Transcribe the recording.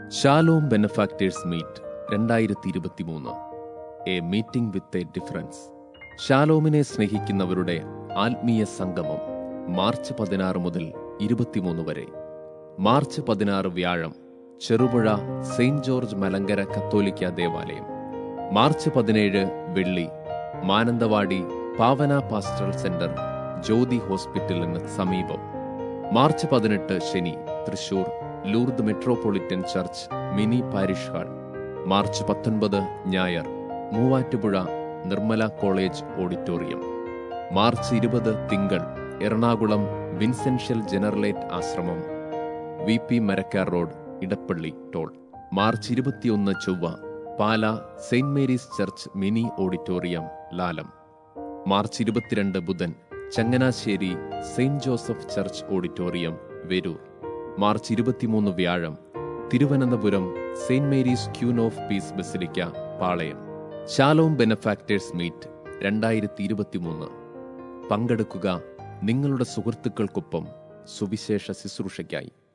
Shalom benefactors meet രണ്ടായിരത്തി ഇരുപത്തിമൂന്ന് a meeting with a difference ഷാലോമിനെ സ്നേഹിക്കുന്നവരുടെ ആത്മീയ സംഗമം മാർച്ച് പതിനാറ് മുതൽ ഇരുപത്തിമൂന്ന് വരെ മാർച്ച് പതിനാറ് വ്യാഴം ചെറുപുഴ സെയിന്റ് ജോർജ് മലങ്കര കത്തോലിക്ക ദേവാലയം മാർച്ച് പതിനേഴ് വെള്ളി മാനന്തവാടി പാവന പാസ്റ്ററൽ സെന്റർ ജ്യോതി ഹോസ്പിറ്റലിന് സമീപം മാർച്ച് പതിനെട്ട് ശനി Thrissur Lourdes metropolitan church mini parish hall March പത്തൊൻപത് ഞായർ Muvattupuzha Nirmala college auditorium March ഇരുപത് തിങ്കൾ എറണാകുളം വിൻസെൻഷ്യൽ ജനറലേറ്റ് ആശ്രമം V P Marakkar road Edappally toll March ഇരുപത്തിയൊന്ന് ചൊവ്വ Pala Saint Mary's church mini auditorium Lalam March ഇരുപത്തിരണ്ട് ബുധൻ Changanassery Saint Joseph church auditorium Veroor March ഇരുപത്തിമൂന്ന് വ്യാഴം Thiruvananthapuram Saint Mary's queen of peace basilica Palayam Shalom benefactors meet രണ്ടായിരത്തി ഇരുപത്തിമൂന്ന് പങ്കെടുക്കുക നിങ്ങളുടെ സുഹൃത്തുക്കൾക്കൊപ്പം സുവിശേഷ ശുശ്രൂഷയ്ക്കായി